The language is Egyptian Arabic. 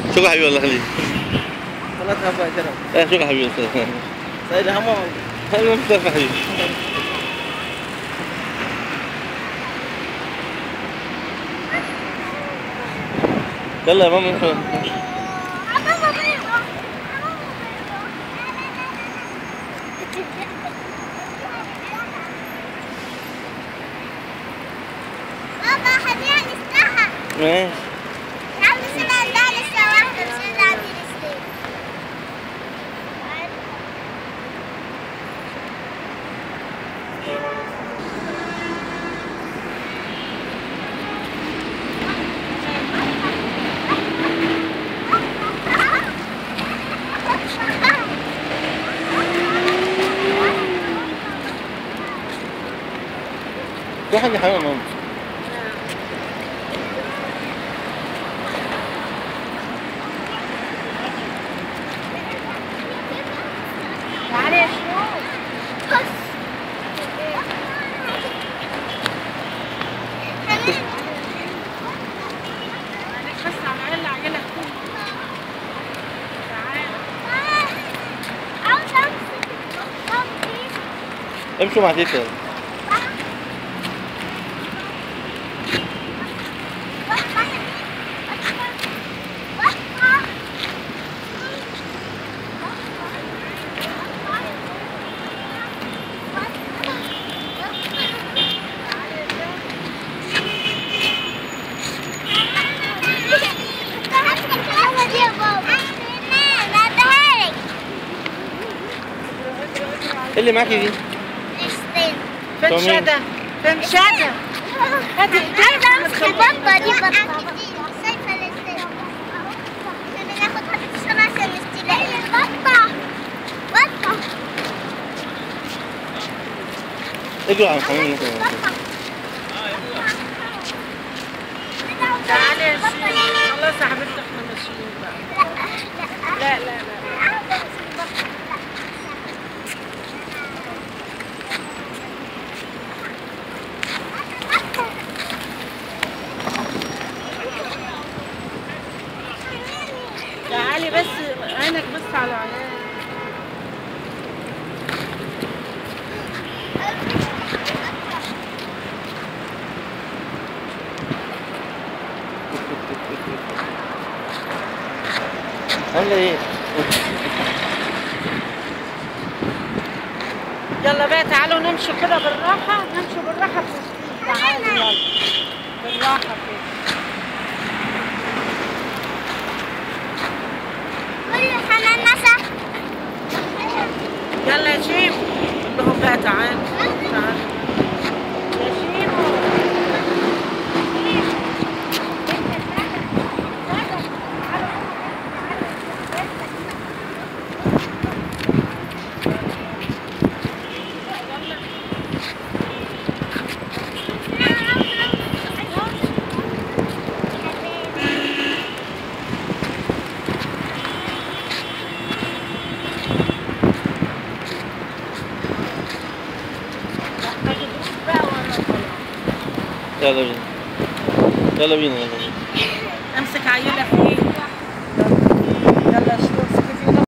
شكرا حبيبي الله يخليك خلاص هبا كده اه شكرا حبيبي سيد همه اهلا وسهلا حبيبي يلا يا ماما بابا خلينا نستحى ماشي نعم نسينا ندعي لسه واحدة نسينا عندي رسلين في حاجة حلوة يا ماما معلش بس بس على الاقل عيالك عاوز امسك الطبطب امشوا مع تيتا ايه اللي معاكي دي؟ فين تومي. شادة فين شادة هاتي عايزة امسك البطة دي بطة سيفة للسيف عشان ناخد حبة الشمع عشان نشتري البطة بطة اجروا على الحمام تعالي يا شيخ خلاص يا حبيبتي احنا ماشيين بقى لا لا لا تعالي بس عينك بس على عيال عاملة ايه؟ يلا بقى تعالوا نمشي كده بالراحة نمشي بالراحة في وسطهم تعالوا يلا بالراحة كده كل حمام مسح يلا يا شيف قول لهم بقى تعالوا تعالوا يا شيفو بقى ورا يلا بينا يلا بينا يلا بينا امسك عيلة في ايدك